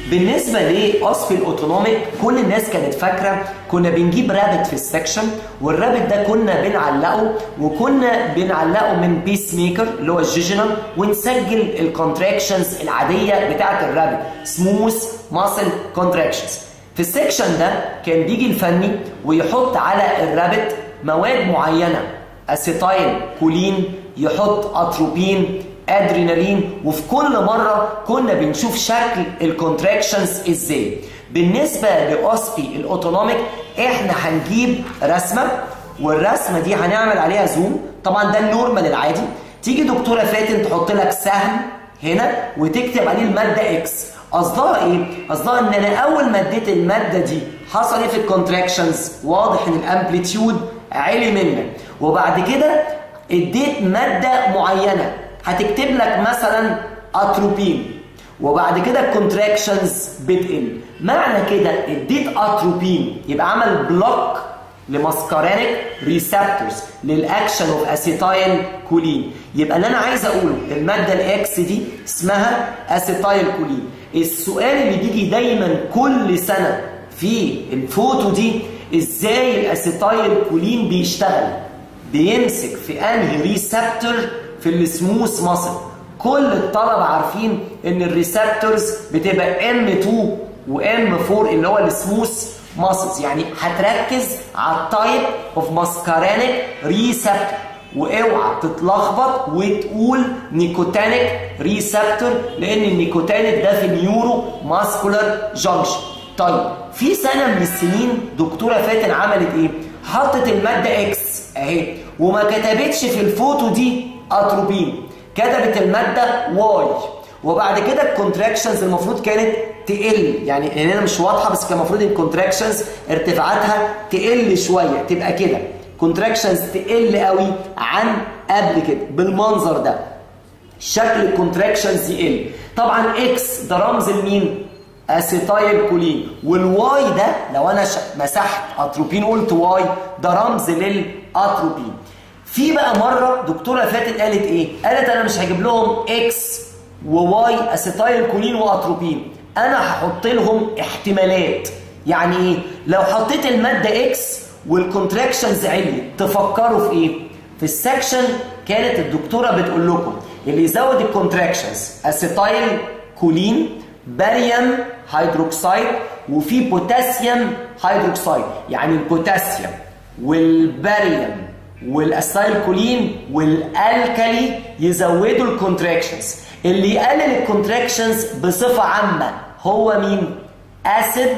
بالنسبة لأصف الأوتونوميك كل الناس كانت فاكرة كنا بنجيب رابط في السكشن والرابط ده كنا بنعلقه وكنا بنعلقه من بيس ميكر اللي هو الجيجنال ونسجل الكونتراكشنز العادية بتاعة الرابط سموث ماسل كونتراكشنز في السكشن ده كان بيجي الفني ويحط على الرابط مواد معينة اسيتايل كولين يحط اتروبين ادرينالين وفي كل مره كنا بنشوف شكل الكونتراكشنز ازاي بالنسبه لاوسبي الاوتونوميك احنا هنجيب رسمه والرسمه دي هنعمل عليها زوم طبعا ده النورمال العادي تيجي دكتوره فاتن تحط لك سهم هنا وتكتب عليه الماده اكس قصدها ايه قصدها ان انا اول ما اديت الماده دي حصل ايه في الكونتراكشنز واضح ان الامبليتيود عالي منك وبعد كده اديت ماده معينه هتكتب لك مثلا اتروبين وبعد كده الكونتراكشنز بتقل معنى كده اديت اتروبين يبقى عمل بلوك لماسكارينيك ريسبتورز للاكشن اوف اسيتايل كولين يبقى اللي انا عايز اقوله الماده الاكس دي اسمها اسيتايل كولين السؤال اللي بيجي دايما كل سنه في الفوتو دي ازاي الاسيتايل كولين بيشتغل بيمسك في انهي ريسبتور في السموث ماسل كل الطلبه عارفين ان الريسبتورز بتبقى ام 2 وام 4 اللي هو السموث ماسلز يعني هتركز على التايب اوف ماسكارينيك ريسبتور واوعى تتلخبط وتقول نيكوتانيك ريسبتور لان النيكوتانيك ده في النيورو ماسكولار جانكشن طيب في سنه من السنين دكتوره فاتن عملت ايه حطت الماده اكس اهي وما كتبتش في الفوتو دي اتروبين كتبت الماده واي وبعد كده الكونتراكشنز المفروض كانت تقل يعني هنا مش واضحه بس كان المفروض الكونتراكشنز ارتفاعاتها تقل شويه تبقى كده كونتراكشنز تقل قوي عن قبل كده بالمنظر ده شكل الكونتراكشنز يقل طبعا اكس ده رمز لمين اسيتايل كولين والواي ده لو انا مسحت اتروبين قلت واي ده رمز للاتروبين في بقى مره دكتوره فاتن قالت ايه قالت انا مش هجيب لهم اكس وواي اسيتايل كولين واتروبين انا هحط لهم احتمالات يعني ايه لو حطيت الماده اكس والكونتراكشنز عليت تفكروا في ايه في السكشن كانت الدكتوره بتقول لكم اللي يزود الكونتراكشنز اسيتايل كولين باريوم هيدروكسيد وفي بوتاسيوم هيدروكسيد يعني البوتاسيوم والباريوم والاسايل كولين والالكالي يزودوا الكونتراكشنز اللي يقلل الكونتراكشنز بصفه عامه هو مين اسيد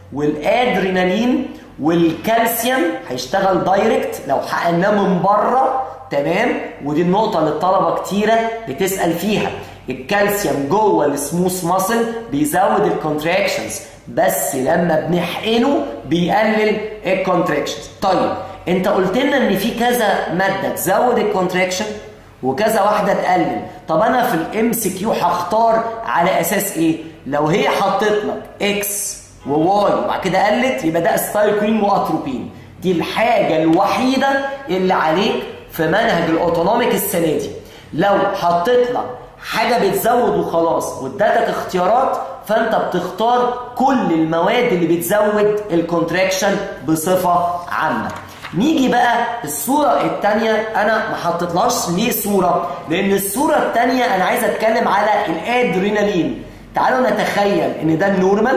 والادرينالين والكالسيوم هيشتغل دايركت لو حقناه من بره تمام ودي النقطه اللي الطلبه كتيره بتسال فيها الكالسيوم جوه السموث ماسل بيزود الكونتراكشنز بس لما بنحقنه بيقلل الكونتراكشنز طيب انت قلت لنا ان في كذا ماده تزود الكونتراكشن وكذا واحده تقلل طب انا في الام سي كيو هختار على اساس ايه لو هي حطت لك اكس وواي وبعد كده قلت يبقى ده ستايل واتروبين دي الحاجه الوحيده اللي عليك في منهج الاوتونوميك السنه دي لو حطيت لك حاجه بتزود وخلاص وادتك اختيارات فانت بتختار كل المواد اللي بتزود الكونتراكشن بصفه عامه نيجي بقى الصورة الثانية أنا ما حطيتلهاش ليه صورة؟ لأن الصورة الثانية أنا عايز أتكلم على الأدرينالين. تعالوا نتخيل إن ده النورمال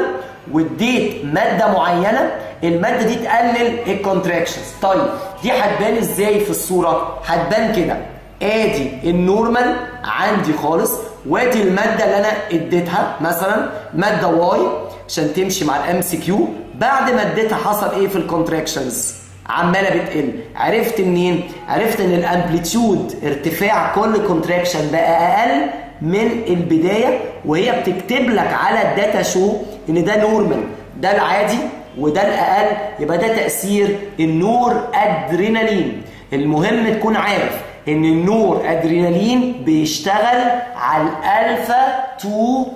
واديت مادة معينة المادة دي تقلل الكونتراكشنز. طيب دي هتبان إزاي في الصورة؟ هتبان كده. ادي النورمال عندي خالص وادي الماده اللي انا اديتها مثلا ماده واي عشان تمشي مع الام سي كيو بعد ما اديتها حصل ايه في الكونتراكشنز عماله بتقل عرفت منين عرفت ان الامبليتيود ارتفاع كل كونتراكشن بقى اقل من البدايه وهي بتكتب لك على الداتا شو ان ده نورمال ده العادي وده الاقل يبقى ده تاثير النور ادرينالين المهم تكون عارف ان النور ادرينالين بيشتغل على الالفا 2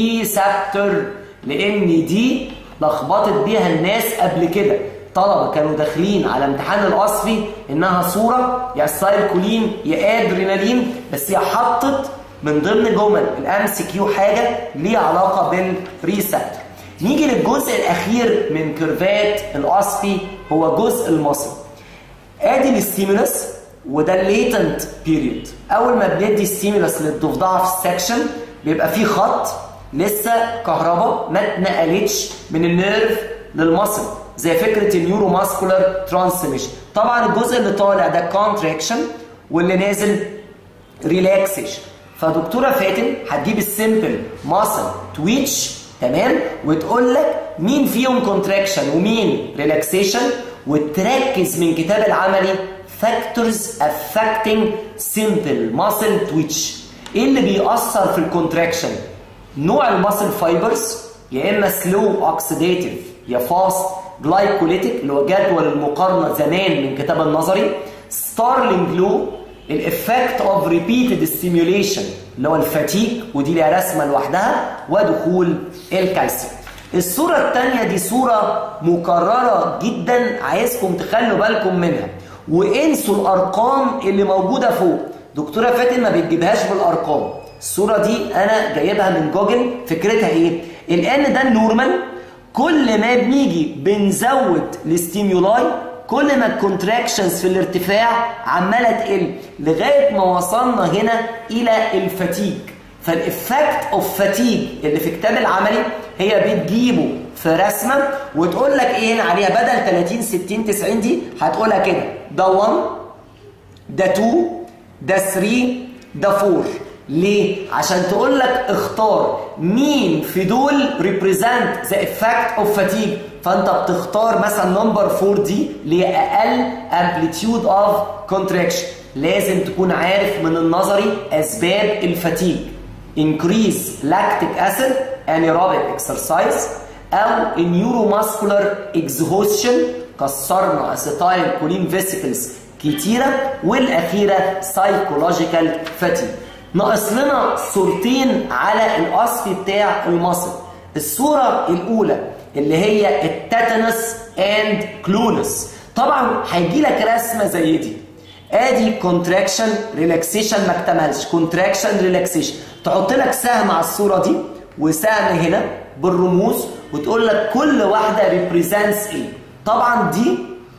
ريسبتور لان دي لخبطت بيها الناس قبل كده طلبه كانوا داخلين على امتحان الاصفي انها صوره يا ستايل كولين يا ادرينالين بس هي حطت من ضمن جمل الام سي كيو حاجه ليها علاقه بالريسبتور نيجي للجزء الاخير من كيرفات الاصفي هو جزء المصل ادي الستيمولس وده الليتنت بيريود اول ما بندي ستيمولس للضفدعه في السكشن بيبقى فيه خط لسه كهرباء ما اتنقلتش من النيرف للمصل زي فكره النيورو ماسكولار ترانسميشن طبعا الجزء اللي طالع ده كونتراكشن واللي نازل ريلاكسيشن فدكتوره فاتن هتجيب السيمبل ماسل تويتش تمام وتقول لك مين فيهم كونتراكشن ومين ريلاكسيشن وتركز من كتاب العملي factors affecting simple muscle twitch ايه اللي بيأثر في الكونتراكشن نوع الماسل فايبرز يا اما سلو اوكسيديتيف يا فاست جلايكوليتيك اللي هو جدول المقارنه زمان من كتاب النظري ستارلينج لو الافكت اوف ريبيتد ستيميوليشن اللي هو الفاتيج ودي ليها رسمه لوحدها ودخول الكالسيوم الصوره الثانيه دي صوره مكرره جدا عايزكم تخلوا بالكم منها وانسوا الارقام اللي موجوده فوق دكتوره فاتن ما بتجيبهاش بالارقام الصوره دي انا جايبها من جوجل فكرتها ايه الان ده النورمال كل ما بنيجي بنزود الستيمولاي كل ما الكونتراكشنز في الارتفاع عماله تقل لغايه ما وصلنا هنا الى الفتيج فالافكت اوف فاتيج اللي في كتاب العملي هي بتجيبه في رسمه وتقول لك ايه هنا عليها بدل 30 60 90 دي هتقولها كده ده 1 ده 2 ده 3 ده 4 ليه؟ عشان تقول لك اختار مين في دول represent the effect of fatigue فانت بتختار مثلا نمبر 4 دي اللي هي اقل amplitude of contraction لازم تكون عارف من النظري اسباب الفتيج increase lactic acid anaerobic exercise او neuromuscular exhaustion كسرنا اسيتايل كولين فيسيكلز كتيره والاخيره psychological fatigue ناقص لنا صورتين على الاصل بتاع المصل الصوره الاولى اللي هي التاتانس اند كلونس طبعا هيجي لك رسمه زي دي ادي كونتراكشن ريلاكسيشن ما اكتملش كونتراكشن ريلاكسيشن تحط لك سهم على الصوره دي وسهم هنا بالرموز وتقول لك كل واحده ريبريزنتس ايه طبعا دي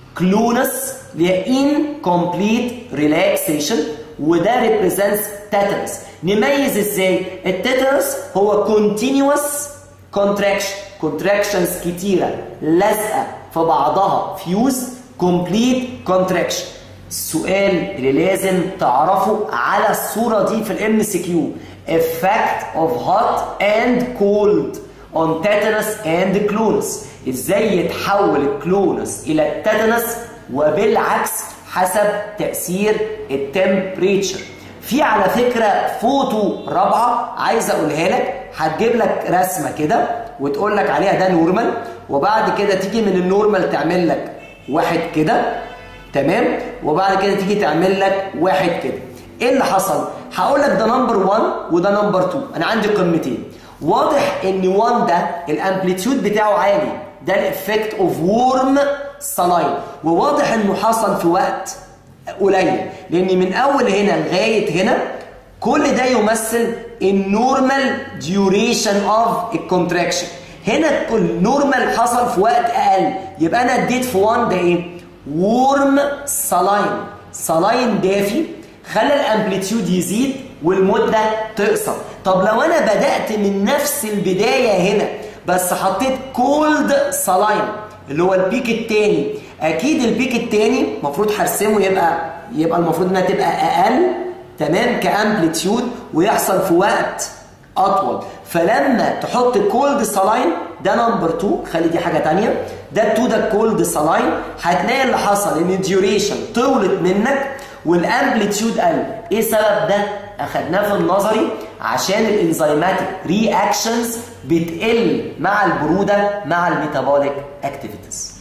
كلونس اللي هي انكمبليت ريلاكسيشن وده ريبريزنتس تاتانس نميز ازاي التاتانس هو كونتينوس كونتراكشن كونتراكشنز كتيره لازقه في بعضها فيوز كومبليت كونتراكشن السؤال اللي لازم تعرفه على الصوره دي في الام سي كيو effect of hot and cold on tetanus and clonus ازاي يتحول الكلونس الى التاتانس وبالعكس حسب تأثير التمبريتشر في على فكرة فوتو رابعة عايز اقولها لك هتجيب لك رسمة كده وتقول لك عليها ده نورمال وبعد كده تيجي من النورمال تعمل لك واحد كده تمام وبعد كده تيجي تعمل لك واحد كده ايه اللي حصل هقول لك ده نمبر 1 وده نمبر 2 انا عندي قيمتين واضح ان 1 ده الامبليتيود بتاعه عالي ده الافكت اوف وورم صلاين وواضح انه حصل في وقت قليل لان من اول هنا لغايه هنا كل ده يمثل النورمال ديوريشن اوف الكونتراكشن هنا النورمال حصل في وقت اقل يبقى انا اديت في 1 ده ايه وورم صلاين صلاين دافي خلى الامبليتيود يزيد والمده تقصر طب لو انا بدات من نفس البدايه هنا بس حطيت كولد صلاين اللي هو البيك الثاني اكيد البيك الثاني المفروض هرسمه يبقى يبقى المفروض انها تبقى اقل تمام كامبليتيود ويحصل في وقت اطول فلما تحط كولد صلاين ده نمبر 2 خلي دي حاجه ثانيه ده 2 ده كولد صلاين هتلاقي اللي حصل ان الديوريشن طولت منك والامبليتيود قل ايه السبب ده اخدناه في النظري عشان الانزيماتيك رياكشنز بتقل مع البروده مع الميتابوليك اكتيفيتيز